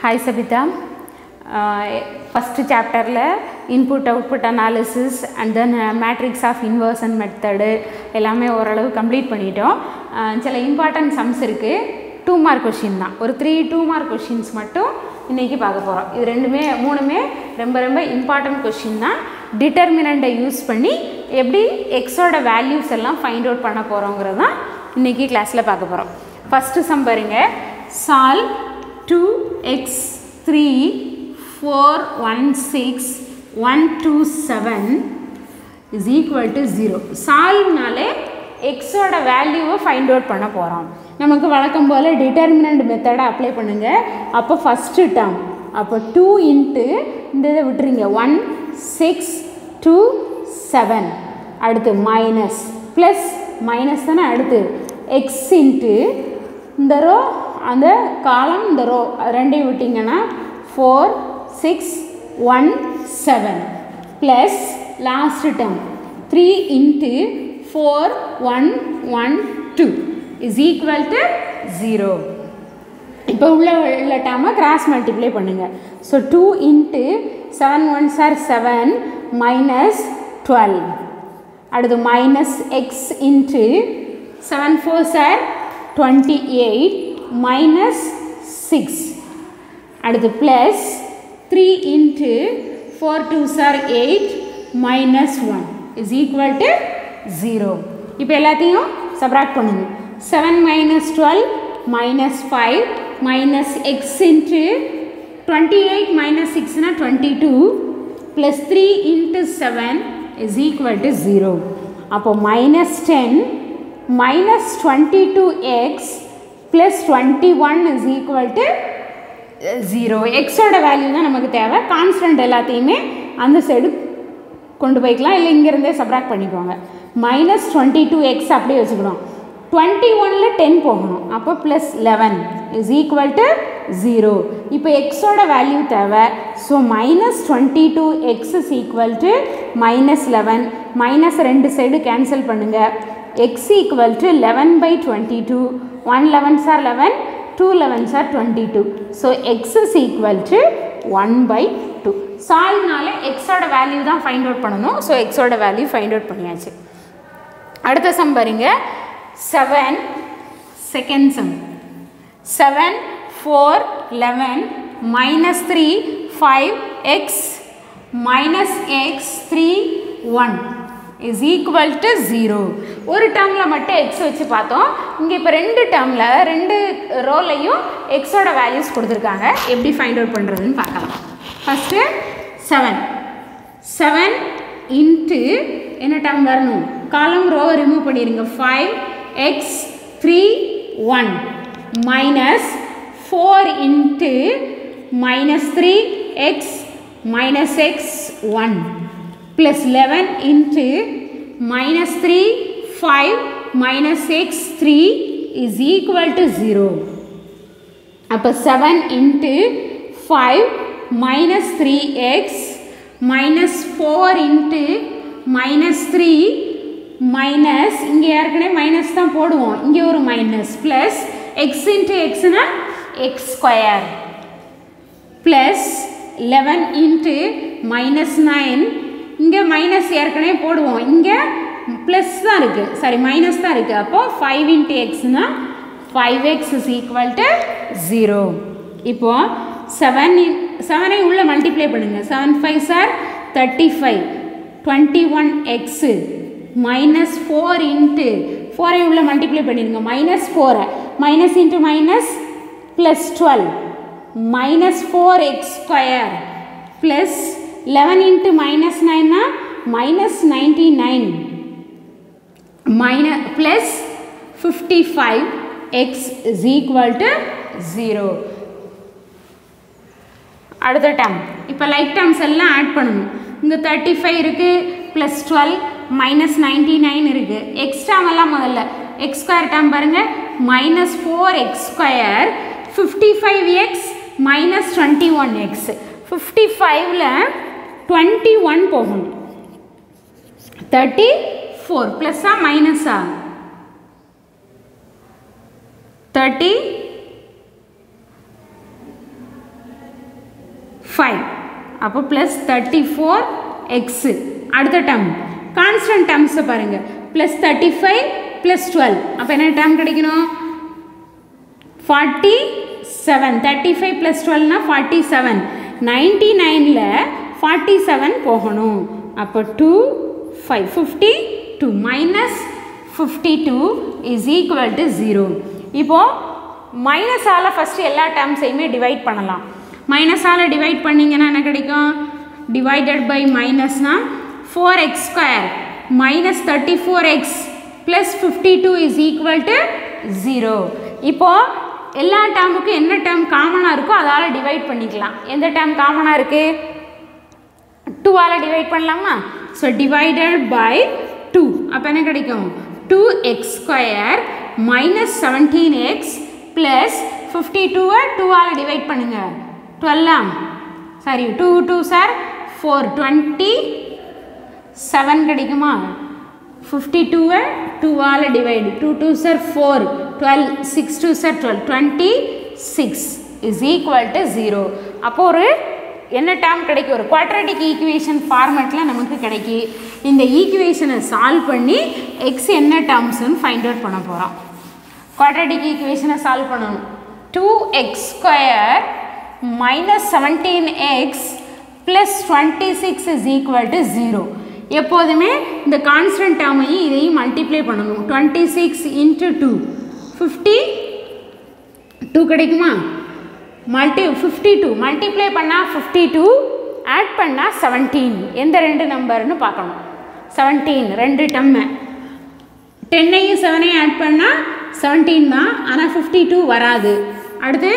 hi Sabitha first சாப்டரில் input output analysis and then matrix of inversion method எல்லாமே ஓரளவு complete பண்ணிட்டோம் அஹ் சில இம்பார்ட்டன்ட் சம்ஸ் இருக்குது டூ மார்க் கொஷின் தான் ஒரு த்ரீ டூ மார்க் கொஷின்ஸ் மட்டும் இன்றைக்கி பார்க்க போகிறோம் இது ரெண்டுமே மூணுமே ரொம்ப ரொம்ப இம்பார்ட்டன்ட் கொஷின் தான் டிட்டர்மினண்ட்டை யூஸ் பண்ணி எப்படி எக்ஸோட வேல்யூஸ் எல்லாம் ஃபைண்ட் அவுட் பண்ண போகிறோங்கிறது தான் இன்றைக்கி கிளாஸில் பார்க்க போகிறோம் ஃபஸ்ட்டு சம் பாருங்க solve two x three four one six one two seven is equal to zero சால்வ்னாலே எக்ஸோட வேல்யூவை ஃபைண்ட் அவுட் பண்ண போகிறோம் நமக்கு வழக்கம் போல் டிட்டர்மினண்ட் மெத்தடை அப்ளை பண்ணுங்கள் அப்போ ஃபஸ்ட்டு டேர்ம் அப்போ டூ இன்ட்டு இந்த இதை விட்டுருங்க ஒன் சிக்ஸ் டூ செவன் அடுத்து மைனஸ் ப்ளஸ் மைனஸ் தானே அடுத்து எக்ஸ் இன்ட்டு இந்த ரோ அந்த காலம் இந்த ரோ ரெண்டையும் விட்டிங்கன்னா four six one seven plus last term three into four one one two is equal to zero இப்போ உள்ள உள்ள டேர்மை கிராஸ் மல்டிப்ளை பண்ணுங்கள் so two into seven one sir seven minus twelve அடுத்து minus x into seven four sir twenty eight minus six அடுத்து plus three into four two sir eight minus one is equal to zero இப்போ எல்லாத்தையும் subtract பண்ணுங்க seven minus twelve minus five minus x into twenty eight minus சிக்ஸ்னா twenty two plus three into seven is equal to zero அப்போ minus ten minus twenty two x plus twenty one is equal to zero எக்ஸோட value தான் நமக்கு தேவை constant எல்லாத்தையுமே அந்த side கொண்டு போய்க்கலாம் இல்லை இங்கேருந்தே சப்ராக்ட் பண்ணிக்கோங்க மைனஸ் டுவெண்ட்டி டூ எக்ஸ் அப்படியே வச்சுக்கணும் டுவெண்ட்டி ஒனில் டென் போகணும் அப்போ plus eleven is equal to zero இப்போ எக்ஸோட வேல்யூ தேவை so minus twenty two x is equal to minus eleven minus ரெண்டு சைடு கேன்சல் பண்ணுங்கள் x equal to eleven by twenty two one elevens are eleven two elevens are twenty two so x is equal to one by two சால்வ்னால எக்ஸோட value தான் find out பண்ணணும் so எக்ஸோட value find out பண்ணியாச்சு அடுத்த sum பாருங்க seven second sum seven four eleven minus three five x minus x three one is equal to zero ஒரு டேர்மில் மட்டும் எக்ஸ் வச்சு பார்த்தோம் இங்கே இப்போ ரெண்டு டேர்மில் ரெண்டு ரோலையும் எக்ஸோட வேல்யூஸ் கொடுத்துருக்காங்க எப்படி ஃபைண்ட் அவுட் பண்ணுறதுன்னு பார்க்கலாம் ஃபஸ்ட்டு செவன் செவன் இன்ட்டு என்ன டேர்ம் வரணும் காலம் ரோவை ரிமூவ் பண்ணிடுங்க five x three one minus four into minus three x minus x one plus 11 into minus 3 5 minus x 3 is equal to 0 அப்போ 7 into 5 minus 3x minus 4 into minus 3 minus இங்கே ஏற்கனவே minus தான் போடுவோம் இங்கே ஒரு minus plus x into எக்ஸ்னா x square plus eleven into minus nine இங்கே minus ஏற்கனவே போடுவோம் இங்கே ப்ளஸ் தான் இருக்குது சாரி மைனஸ் தான் இருக்குது அப்போது ஃபைவ் இன்ட்டு எக்ஸ்னால் five x is equal to zero இப்போது செவன் இன் செவனை உள்ளே மல்டிப்ளை பண்ணுங்கள் seven five sir thirty five twenty one x minus four into ஃபோரை உள்ளே மல்டிப்ளை பண்ணிடுங்க மைனஸ் ஃபோரை minus into minus plus twelve minus four x square plus 11 into minus 9 na minus 99 minus plus 55 x is equal to 0 அடுத்த term இப்போ like terms எல்லாம் add பண்ணணும் இங்கே thirty five இருக்குது plus twelve minus ninety nine இருக்குது x term எல்லாம் முதல்ல x square term பாருங்கள் minus four x square fifty five x minus twenty one x fifty ஃபைவ்ல டுவெண்ட்டி ஒன் போகணும் தேர்ட்டி ஃபோர் ப்ளஸ்ஸா மைனஸா தேர்ட்டி அப்போ ப்ளஸ் தேர்ட்டி ஃபோர் எக்ஸு அடுத்த டேர்ம் கான்ஸ்டன்ட் டேர்ம்ஸை பாருங்கள் plus thirty five plus twelve அப்போ என்ன டேர்ம் கிடைக்கணும் forty seven thirty five plus டுவெல்னா ஃபார்ட்டி செவன் நைன்டி நைனில் ஃபார்ட்டி செவன் போகணும் அப்போ two five fifty two minus fifty two is equal to zero இப்போது மைனஸால் ஃபஸ்ட்டு எல்லா டேர்ம்ஸையுமே டிவைட் பண்ணலாம் மைனஸால் டிவைட் பண்ணிங்கன்னா என்ன கிடைக்கும் டிவைடட் பை மைனஸ்னால் four x square minus thirty four x plus fifty two is equal to zero இப்போது எல்லா டேர்முக்கும் என்ன டேர்ம் காமனாக இருக்கோ அதால் டிவைட் பண்ணிக்கலாம் எந்த டேர்ம் காமனாக இருக்குது டூவால் டிவைட் பண்ணலாமா ஸோ டிவைடட் பை டூ அப்போ என்ன கிடைக்கும் two x square minus seventeen x plus fifty டூவை டூவால் டிவைட் பண்ணுங்கள் டுவெல்லாம் sorry two two are four twenty seven கிடைக்குமா ஃபிஃப்டி டூவை டூவால் divide two two are four twelve six two are twelve twenty six is equal to zero அப்போது ஒரு என்ன டேர்ம் கிடைக்கும் ஒரு குவாட்ரட்டிக் ஈக்குவேஷன் ஃபார்மேட்டில் நமக்கு கிடைக்கி இந்த ஈக்குவேஷனை சால்வ் பண்ணி எக்ஸ் என்ன டேர்ம்ஸ்னு ஃபைண்ட் அவுட் பண்ண போகிறோம் குவாட்ரட்டிக் ஈக்குவேஷனை சால்வ் பண்ணணும் two x square minus seventeen x plus twenty six is equal to zero எப்போதுமே இந்த கான்ஸ்டன்ட் டேர்மையும் இதையும் மல்டிப்ளை பண்ணணும் twenty six into two fifty two கிடைக்குமா மல்டி ஃபிஃப்டி டூ மல்டிப்ளை பண்ணால் ஃபிஃப்டி டூ ஆட் பண்ணால் செவன்டீன் எந்த ரெண்டு நம்பர்னு பார்க்கணும் செவன்டீன் ரெண்டு டம்மு டென்னையும் செவனையும் ஆட் பண்ணால் செவன்டீன் தான் ஆனால் ஃபிஃப்டி டூ வராது அடுத்து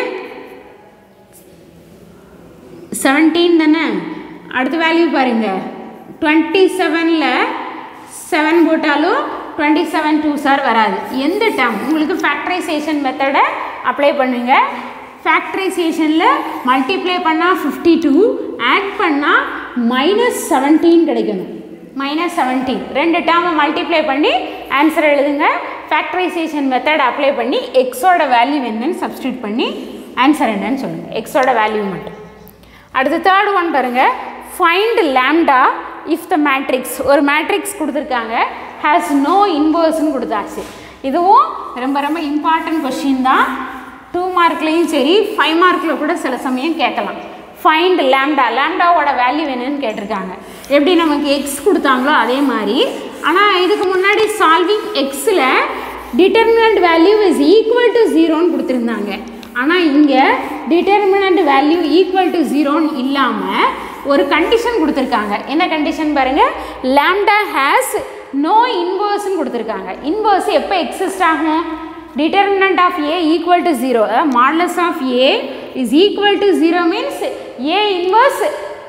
செவன்டீன் தானே அடுத்த வேல்யூ பாருங்கள் டுவெண்ட்டி செவனில் செவன் போட்டாலும் டுவெண்ட்டி செவன் டூ சார் வராது எந்த டேர்ம் உங்களுக்கு ஃபேக்டரைசேஷன் மெத்தடை அப்ளை பண்ணுங்கள் ஃபேக்டரைசேஷனில் மல்டிப்ளை பண்ணால் ஃபிஃப்டி டூ ஆட் பண்ணால் மைனஸ் செவன்டீன் கிடைக்கணும் மைனஸ் செவன்டீன் ரெண்டு டேர்மை மல்டிப்ளை பண்ணி ஆன்சர் எழுதுங்க ஃபேக்டரைசேஷன் மெத்தட் அப்ளை பண்ணி எக்ஸோட வேல்யூ என்னன்னு சப்ஸ்டியூட் பண்ணி ஆன்சர் என்னன்னு சொல்லுங்கள் எக்ஸோட வேல்யூ மட்டும் அடுத்து தேர்ட் ஒன் பாருங்கள் find lambda if the matrix ஒரு மேட்ரிக்ஸ் கொடுத்துருக்காங்க ஹேஸ் நோ இன்வர்ஸ்னு கொடுத்தாச்சு இதுவும் ரொம்ப ரொம்ப இம்பார்ட்டன்ட் கொஷின் தான் டூ மார்க்லேயும் சரி ஃபைவ் மார்க்கில் கூட சில சமயம் கேட்கலாம் ஃபைண்ட் லேம்டா லேம்டாவோட வேல்யூ என்னன்னு கேட்டிருக்காங்க எப்படி நமக்கு எக்ஸ் கொடுத்தாங்களோ அதே மாதிரி ஆனால் இதுக்கு முன்னாடி சால்விங் எக்ஸில் determinant value is equal to ஜீரோன்னு கொடுத்துருந்தாங்க ஆனால் இங்கே டிட்டர்மினண்ட் வேல்யூ ஈக்குவல் டு ஜீரோன்னு இல்லாமல் ஒரு கண்டிஷன் கொடுத்துருக்காங்க என்ன கண்டிஷன் பாருங்கள் லேம்டா ஹேஸ் நோ இன்வர்ஸ்னு கொடுத்துருக்காங்க இன்வர்ஸ் எப்போ எக்ஸிஸ்ட் ஆகும் determinant of A equal to zero modulus of A is equal to zero means A inverse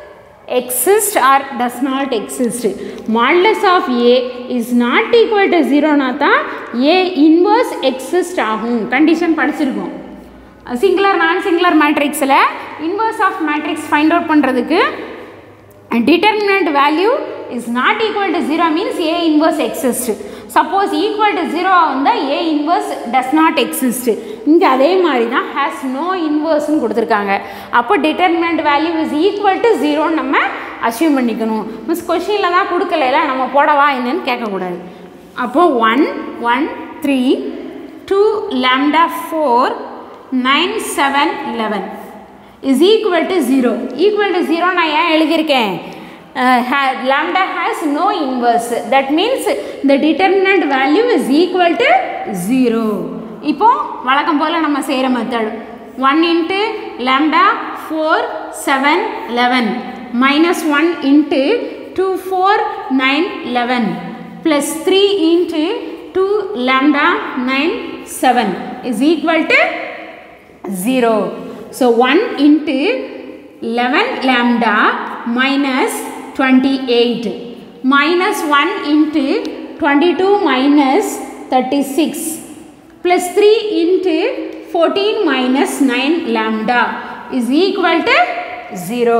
exist or does not exist modulus of a is not equal to 0 னா தான் a inverse exist ஆகும் condition படிச்சிருக்கோம் singular non singular மேட்ரிக்ஸில் inverse of matrix find out பண்ணுறதுக்கு determinant value is not equal to zero means A inverse exist suppose equal to ஜீரோவாக வந்தால் A inverse does not exist இங்கே அதே மாதிரி தான் ஹேஸ் நோ இன்வர்ஸ்னு கொடுத்துருக்காங்க அப்போ determinant value is equal to ஜீரோன்னு நம்ம அச்சீவ் பண்ணிக்கணும் மிஸ் கொஷினில் தான் கொடுக்கல நம்ம போடவா என்னன்னு கேட்கக்கூடாது அப்போது one one three two lambda four nine seven eleven is equal to zero equal to zero நான் ஏன் எழுதியிருக்கேன் lambda has no inverse that means the determinant value is equal to 0 இப்போ வழக்கம் போல் நம்ம செய்கிற method one into lambda four seven eleven minus one into two four nine eleven plus three into two lambda nine seven is equal to zero so one into eleven lambda minus 28 minus 1 into 22 minus 36 plus 3 into 14 minus 9 lambda is equal to 0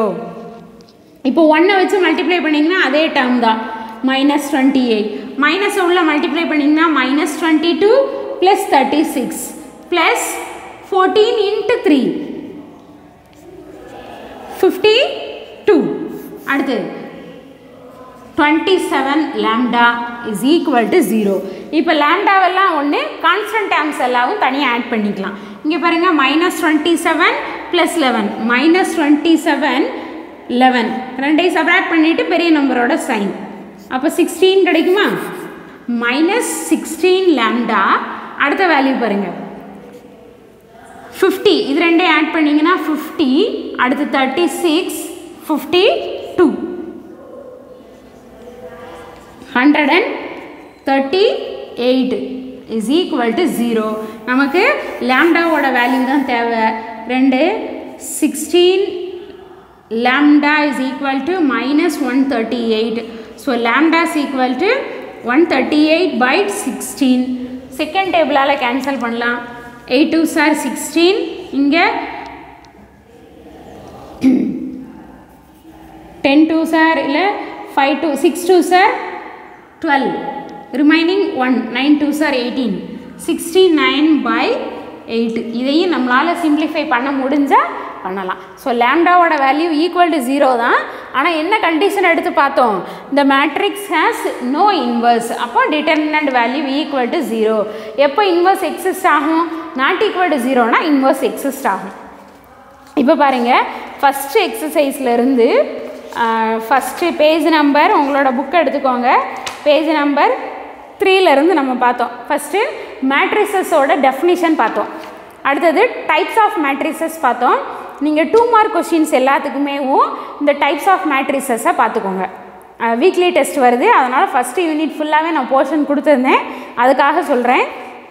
இப்போ ஒன்றை வச்சு multiply பண்ணிங்கன்னா அதே term தான் minus twenty eight minus உள்ள multiply பண்ணிங்கன்னா minus twenty two plus thirty six plus fourteen into three fifty two அடுத்தது twenty seven lambda is equal to zero இப்போ லேம்டாவெல்லாம் ஒன்று கான்ஸ்டன்ட் டேர்ம்ஸ் எல்லாவும் தனியாக ஆட் பண்ணிக்கலாம் இங்கே பாருங்கள் minus twenty seven plus eleven minus twenty seven eleven ரெண்டையும் subtract பண்ணிவிட்டு பெரிய நம்பரோட சைன் அப்போ சிக்ஸ்டீன் கிடைக்குமா மைனஸ் சிக்ஸ்டீன் லேம்டா அடுத்த வேல்யூ பாருங்கள் ஃபிஃப்டி இது ரெண்டையும் ஆட் பண்ணிங்கன்னா ஃபிஃப்டி அடுத்து thirty six fifty two hundred and thirty eight is equal to zero நமக்கு லேம்டாவோட வேல்யூ தான் தேவை ரெண்டு sixteen lambda is equal to minus one thirty eight so lambda is equal to one thirty eight by sixteen second டேபிளால் cancel பண்ணலாம் eight two are sixteen இங்கே ten two are இல்லை five two six two are twelve remaining one nine two are eighteen sixty nine by eight இதையும் நம்மளால் simplify பண்ண முடிஞ்சால் பண்ணலாம் so லேம்டாவோட வேல்யூ ஈக்குவல் டு ஜீரோ தான் ஆனால் என்ன கண்டிஷன் எடுத்து பார்த்தோம் இந்த மேட்ரிக்ஸ் ஹேஸ் நோ இன்வர்ஸ் அப்போ determinant value equal to zero எப்போ இன்வர்ஸ் எக்ஸிஸ்ட் ஆகும் நாட் ஈக்குவல் டு ஜீரோனா இன்வர்ஸ் எக்ஸிஸ்ட் ஆகும் இப்போ பாருங்கள் ஃபஸ்ட்டு எக்ஸசைஸ்லேருந்து ஃபஸ்ட்டு பேஜ் நம்பர் உங்களோட புக்கை எடுத்துக்கோங்க பேஜ் நம்பர் த்ரீலேருந்து நம்ம பார்த்தோம் ஃபஸ்ட்டு மேட்ரிசஸோட டெஃபினிஷன் பார்த்தோம் அடுத்தது டைப்ஸ் ஆஃப் மேட்ரிசஸ் பார்த்தோம் நீங்கள் டூ மார்க் கொஷின்ஸ் எல்லாத்துக்குமேவும் இந்த டைப்ஸ் ஆஃப் மேட்ரிசஸை பார்த்துக்கோங்க வீக்லி டெஸ்ட் வருது அதனால் ஃபஸ்ட்டு யூனிட் ஃபுல்லாகவே நான் போர்ஷன் கொடுத்துருந்தேன் அதுக்காக சொல்கிறேன்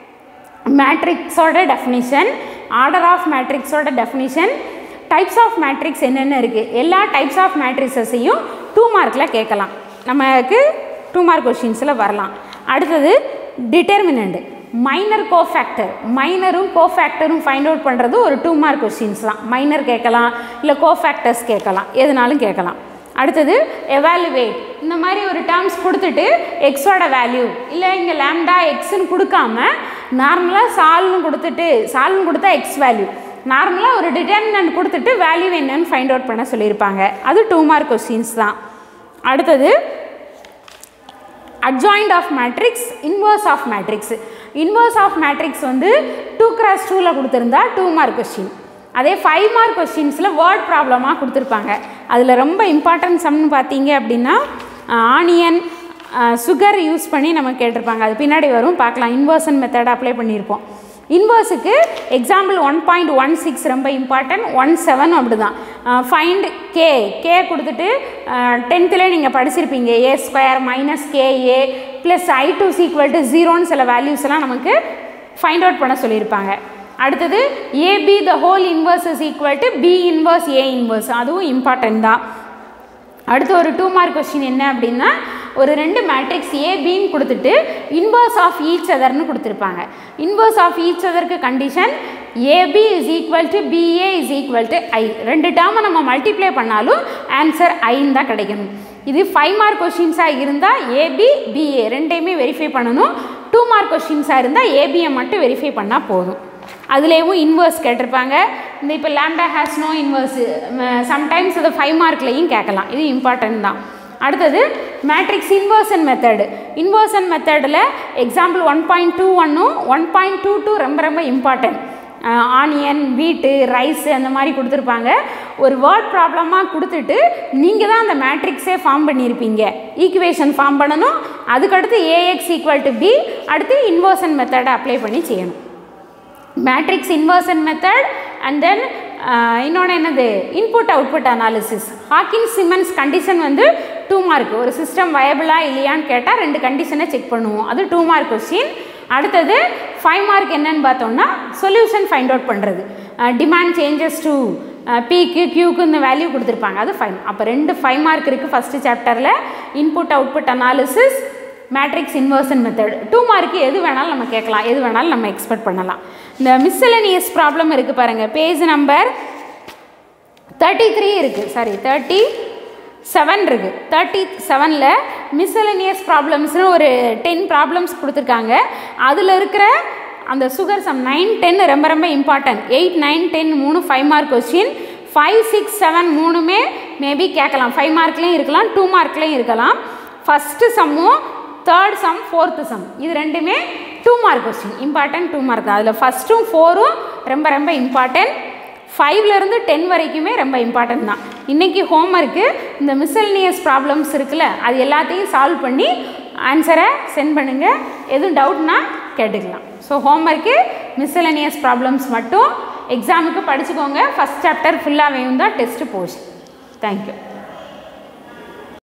மேட்ரிக்ஸோட டெஃபினிஷன் ஆர்டர் ஆஃப் மேட்ரிக்ஸோட டெஃபினிஷன் டைப்ஸ் ஆஃப் மேட்ரிக்ஸ் என்னென்ன இருக்குது எல்லா டைப்ஸ் ஆஃப் மேட்ரிக்ஸஸையும் டூ மார்க்கில் கேட்கலாம் நமக்கு டூ மார்க் கொஷின்ஸில் வரலாம் அடுத்தது டிட்டர்மினண்ட் மைனர் கோஃபேக்டர் மைனரும் கோஃபேக்டரும் ஃபைண்ட் அவுட் பண்ணுறது ஒரு டூ மார்க் கொஷின்ஸ் தான் மைனர் கேட்கலாம் இல்லை கோஃபேக்டர்ஸ் கேட்கலாம் எதுனாலும் கேட்கலாம் அடுத்தது எவாலுவேட் இந்த மாதிரி ஒரு டேர்ம்ஸ் கொடுத்துட்டு எக்ஸோட வேல்யூ இல்லை இங்கே லேம்டா எக்ஸ்ன்னு கொடுக்காம நார்மலாக சால்னு கொடுத்துட்டு சால்னு கொடுத்தா எக்ஸ் வேல்யூ நார்மலாக ஒரு டிட்டர்மினன்ட் கொடுத்துட்டு வேல்யூ என்னன்னு ஃபைண்ட் அவுட் பண்ண சொல்லியிருப்பாங்க அது டூ மார்க் கொஸ்டின்ஸ் தான் அடுத்தது adjoint of matrix inverse of matrix inverse of matrix வந்து டூ கிராஸ் டூவில் கொடுத்துருந்தா டூ மார்க் கொஸ்டின் அதே ஃபைவ் மார்க் கொஸ்டின்ஸில் வேர்ட் ப்ராப்ளமாக கொடுத்துருப்பாங்க அதில் ரொம்ப இம்பார்ட்டன்ட் சம்னு பார்த்தீங்க அப்படின்னா ஆனியன் சுகர் யூஸ் பண்ணி நம்ம கேட்டிருப்பாங்க அது பின்னாடி வரும் பார்க்கலாம் இன்வர்சன் மெத்தட் அப்ளை பண்ணியிருப்போம் இன்வர்ஸுக்கு example one point one six ரொம்ப இம்பார்ட்டன்ட் ஒன் செவன் அப்படி தான் ஃபைண்ட் கே கே கொடுத்துட்டு டென்த்தில் நீங்கள் படிச்சிருப்பீங்க A square minus k A plus I two equal to ஜீரோன்னு சில வேல்யூஸ் எல்லாம் நமக்கு ஃபைண்ட் அவுட் பண்ண சொல்லியிருப்பாங்க அடுத்தது AB the whole inverse is equal to B inverse A inverse அதுவும் இம்பார்ட்டன்ட் தான் அடுத்து ஒரு டூ மார்க் கொஸ்டின் என்ன அப்படின்னா ஒரு ரெண்டு மேட்ரிக்ஸ் ஏபின்னு கொடுத்துட்டு இன்வர்ஸ் ஆஃப் ஈச் அதர்னு கொடுத்துருப்பாங்க இன்வர்ஸ் ஆஃப் ஈச் அதருக்கு condition AB is equal to BA is equal to I ரெண்டு டேர்மை நம்ம மல்டிப்ளை பண்ணாலும் ஆன்சர் ஐன்னு தான் கிடைக்கணும் இது ஃபைவ் மார்க் கொஷின்ஸாக இருந்தால் ஏபி பிஏ ரெண்டையுமே வெரிஃபை பண்ணணும் டூ மார்க் கொஷின்ஸாக இருந்தால் ஏபியை மட்டும் வெரிஃபை பண்ணால் போதும் அதுலேயும் இன்வர்ஸ் கேட்டிருப்பாங்க இந்த இப்போ lambda has no inverse sometimes அது ஃபைவ் மார்க்லேயும் கேட்கலாம் இது இம்பார்ட்டன்ட் தான் அடுத்தது மேட்ரிக்ஸ் இன்வர்சன் மெத்தடு இன்வர்சன் மெத்தடில் எக்ஸாம்பிள் ஒன் பாயிண்ட் டூ ஒன்னும் ஒன் பாயிண்ட் டூ டூ ரொம்ப ரொம்ப இம்பார்ட்டன்ட் ஆனியன் வீட்டு ரைஸ் அந்த மாதிரி கொடுத்துருப்பாங்க ஒரு வேர்ட் ப்ராப்ளமாக கொடுத்துட்டு நீங்கள் தான் அந்த மேட்ரிக்ஸே ஃபார்ம் பண்ணியிருப்பீங்க ஈக்குவேஷன் ஃபார்ம் பண்ணணும் அதுக்கடுத்து ஏஎக்ஸ் ஈக்குவல் டு பி அடுத்து இன்வர்சன் மெத்தடை அப்ளை பண்ணி செய்யணும் matrix inversion method and then இன்னொன்று என்னது input output analysis Hawkin Simons condition வந்து டூ மார்க் ஒரு சிஸ்டம் வயபிளாக இல்லையான்னு கேட்டால் ரெண்டு கண்டிஷனை செக் பண்ணுவோம் அது டூ மார்க் கொஸ்டின் அடுத்தது ஃபைவ் மார்க் என்னன்னு பார்த்தோம்னா சொல்யூஷன் ஃபைண்ட் அவுட் பண்ணுறது டிமாண்ட் சேஞ்சஸ் டு பிக்கு கியூக்கு இந்த வேல்யூ கொடுத்துருப்பாங்க அது ஃபைவ் அப்போ ரெண்டு ஃபைவ் மார்க் இருக்குது ஃபஸ்ட்டு சாப்டரில் input output analysis matrix inversion method two மார்க்கு எது வேணாலும் நம்ம கேட்கலாம் எது வேணாலும் நம்ம எக்ஸ்பெக்ட் பண்ணலாம் இந்த மிஸ்சலனியஸ் ப்ராப்ளம் இருக்குது பாருங்கள் பேஜ் நம்பர் தேர்ட்டி த்ரீ இருக்குது சாரி தேர்ட்டி செவன் இருக்குது தேர்ட்டி செவனில் மிஸ்சலனியஸ் ப்ராப்ளம்ஸ்னு ஒரு டென் ப்ராப்ளம்ஸ் கொடுத்துருக்காங்க அதில் இருக்கிற அந்த சுகர் சம் நைன் டென் ரொம்ப ரொம்ப இம்பார்ட்டன்ட் எயிட் நைன் டென் மூணு five mark question five six seven மூணுமே மேபி கேட்கலாம் ஃபைவ் மார்க்லேயும் இருக்கலாம் டூ மார்க்லேயும் இருக்கலாம் ஃபஸ்ட்டு சம்மும் தேர்ட் சம் ஃபோர்த்து சம் இது ரெண்டுமே two mark question important two mark அதில் ஃபஸ்ட்டும் ஃபோரும் ரொம்ப ரொம்ப இம்பார்ட்டன்ட் ஃபைவ்லேருந்து டென் வரைக்குமே ரொம்ப இம்பார்ட்டன்ட் தான் இன்றைக்கி ஹோம்ஒர்க்கு இந்த மிஸ்சல்னியஸ் ப்ராப்ளம்ஸ் இருக்குல்ல அது எல்லாத்தையும் சால்வ் பண்ணி ஆன்சரை சென்ட் பண்ணுங்கள் எதுவும் டவுட்னா கேட்டுக்கலாம் ஸோ ஹோம்ஒர்க்கு மிஸ்சலனியஸ் ப்ராப்ளம்ஸ் மட்டும் எக்ஸாமுக்கு படிச்சுக்கோங்க ஃபஸ்ட் சாப்டர் ஃபுல்லாக வேணும் தான் டெஸ்ட்டு போச்சு தேங்க்யூ